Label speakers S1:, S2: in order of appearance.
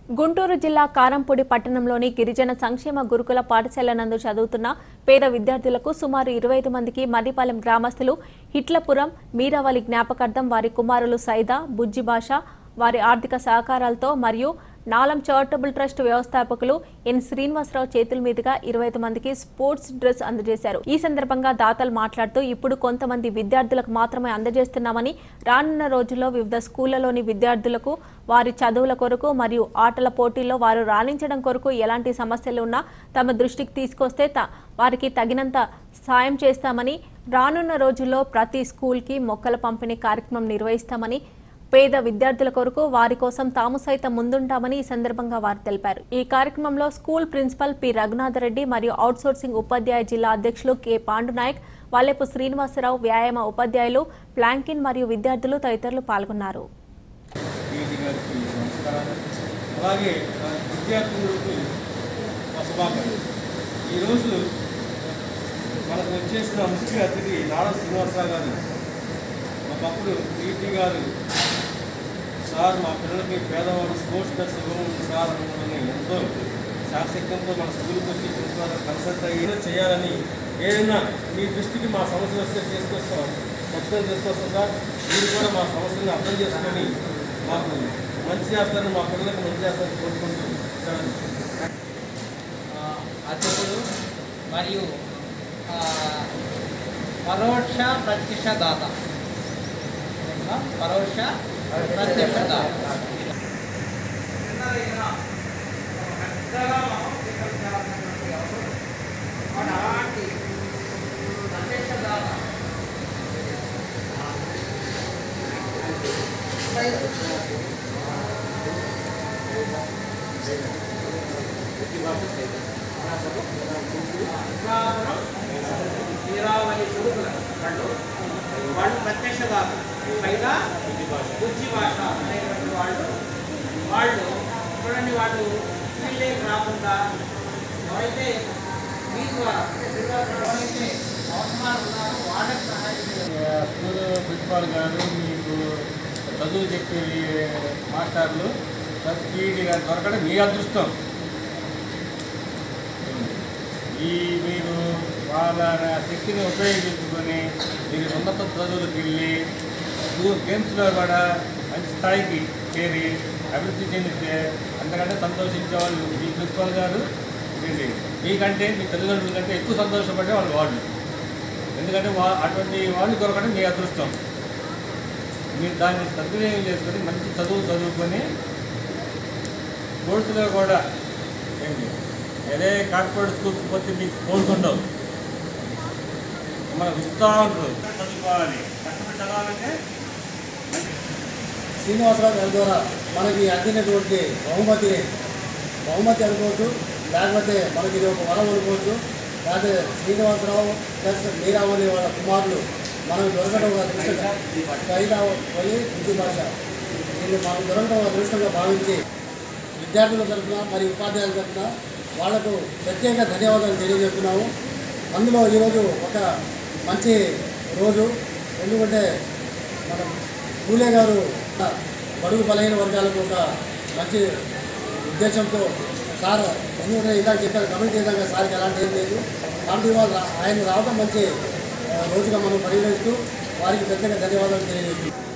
S1: గుంటూరు జిల్లా కారంపూడి పట్టణంలోని గిరిజన సంక్షేమ గురుకుల పాఠశాల నందు చదువుతున్న పేద విద్యార్థులకు సుమారు ఇరవై ఐదు మందికి మర్రిపాలెం గ్రామస్తులు హిట్లపురం మీరావళి జ్ఞాపకార్థం వారి కుమారులు సైదా బుజ్జి భాష వారి ఆర్థిక సహకారాలతో మరియు నాలం చారిటబుల్ ట్రస్ట్ వ్యవస్థాపకులు ఎన్ శ్రీనివాసరావు చేతుల మీదుగా ఇరవై ఐదు మందికి స్పోర్ట్స్ డ్రెస్ అందజేశారు ఈ సందర్భంగా దాతలు మాట్లాడుతూ ఇప్పుడు కొంతమంది విద్యార్థులకు మాత్రమే అందజేస్తున్నామని రానున్న రోజుల్లో వివిధ స్కూళ్లలోని విద్యార్థులకు వారి చదువుల కొరకు మరియు ఆటల పోటీల్లో వారు రాణించడం కొరకు ఎలాంటి సమస్యలు ఉన్నా తమ దృష్టికి తీసుకొస్తే త- వారికి తగినంత సాయం చేస్తామని రానున్న రోజుల్లో ప్రతి స్కూల్కి మొక్కల పంపిణీ కార్యక్రమం నిర్వహిస్తామని పేద విద్యార్థుల కొరకు వారి కోసం తాము సైతం ముందుంటామని ఈ సందర్భంగా వారు తెలిపారు ఈ కార్యక్రమంలో స్కూల్ ప్రిన్సిపల్ పి రఘునాథరెడ్డి మరియు అవుట్సోర్సింగ్ ఉపాధ్యాయ జిల్లా అధ్యక్షులు కె పాండునాయక్ వాలేపు శ్రీనివాసరావు వ్యాయామ ఉపాధ్యాయులు ప్లాంకిన్ మరియు విద్యార్థులు తదితరులు పాల్గొన్నారు
S2: డిఈడి గారికి నమస్కారాలు అలాగే ఆ, విద్యార్థులకు మా శుభాకాంక్షలు ఈరోజు మనకు వచ్చేసిన ముఖ్య అతిథి నారా శ్రీనివాసరావు గారు మా పప్పుడు డిఈడి గారు సార్ మా పిల్లలకి పేదవాళ్ళు స్పోర్ట్స్ డ్రెస్ ఇవ్వమని సార్ అనుకుని ఎంతో శాశక్తంతో మన స్కూల్కి వచ్చి ప్రిన్సిపాల్ కన్సల్ట్ అయ్యి ఏదో చేయాలని ఏదైనా మీ దృష్టికి మా సమస్య వస్తే తీసుకొస్తాం ఖచ్చితంగా తీసుకొస్తాం సార్ మీరు కూడా మా సమస్యలను అర్థం చేసుకొని మాకు మంచి చేస్తారని మా పిల్లలకు మంచి చేస్తారని కోరుకుంటూ సెలవు తీసుకుంటాం.
S3: ఆ, అతిథులు మరియు ఆ, పరోక్ష ప్రత్యక్ష దాత ఆ, పరోక్ష ప్రత్యక్ష దాత
S4: నీరావళి కొడుకుల వాళ్ళు వాళ్ళు ప్రత్యక్ష దాత పైగా బుద్ధి భాష అనేటువంటి వాళ్ళు వాళ్ళు చూడండి వాళ్ళు స్త్రీలేకి రాకుండా ఎవరైతే మీ ద్వారా ఎవరైతే అవసరాలు ఉన్నారో వాళ్ళకి సహాయం చేయాలి
S5: స్కూల్ ప్రిన్సిపాల్ గారు మీకు చదువు చెప్పే మాస్టర్లు ప్లస్ పీఈడి గారు దొరకడం మీ అదృష్టం ఈ మీరు వాళ్ళ శక్తిని ఉపయోగించుకొని మీరు ఉన్నత చదువులకు వెళ్ళి స్కూల్ గేమ్స్లో కూడా మంచి స్థాయికి చేరి అభివృద్ధి చెందితే అంతకంటే సంతోషించే వాళ్ళు మీ ప్రిన్సిపాల్ గారు ఇది మీకంటే మీ తల్లిదండ్రుల కంటే ఎక్కువ సంతోషపడే వాళ్ళు వాళ్ళు ఎందుకంటే వా అటువంటి వాళ్ళు దొరకడం మీ అదృష్టం మీరు దాన్ని సద్వినియోగం చేసుకొని మంచి చదువు చదువుకొని స్పోర్ట్స్లో కూడా ఏంటి అదే కార్పొరేట్ స్కూల్స్ పోతే మీకు స్పోర్ట్స్ ఉండవు మనకు ఇస్తూ ఉంటారు చదువుకోవాలి కష్టపడి చదవాలంటే
S6: శ్రీనివాసరావు గారి ద్వారా మనకి అందినటువంటి బహుమతిని బహుమతి అనుకోవచ్చు లేకపోతే మనకి ఇది ఒక వరం అనుకోవచ్చు లేకపోతే శ్రీనివాసరావు ప్లస్ మీరావళి వాళ్ళ కుమారులు మనకు దొరకడం ఒక అదృష్టంగా సైదావళి హిందీ భాష దీన్ని మనకు దొరకడం ఒక అదృష్టంగా భావించి విద్యార్థుల తరఫున మరియు ఉపాధ్యాయుల తరఫున వాళ్లకు ప్రత్యేక ధన్యవాదాలు తెలియజేస్తున్నాము అందులో ఈరోజు ఒక మంచి రోజు ఎందుకంటే మనం పూలే గారు బడుగు బలహీన వర్గాలకు ఒక మంచి ఉద్దేశంతో సార్ ఎందుకంటే ఇందాక చెప్పారు కమిటీ విధంగా సార్కి ఎలాంటి ఏం లేదు కాబట్టి వాళ్ళు ఆయన రావడం మంచి ఆ, రోజుగా మనం పరిగణిస్తూ వారికి ప్రత్యేక ధన్యవాదాలు తెలియజేస్తున్నాం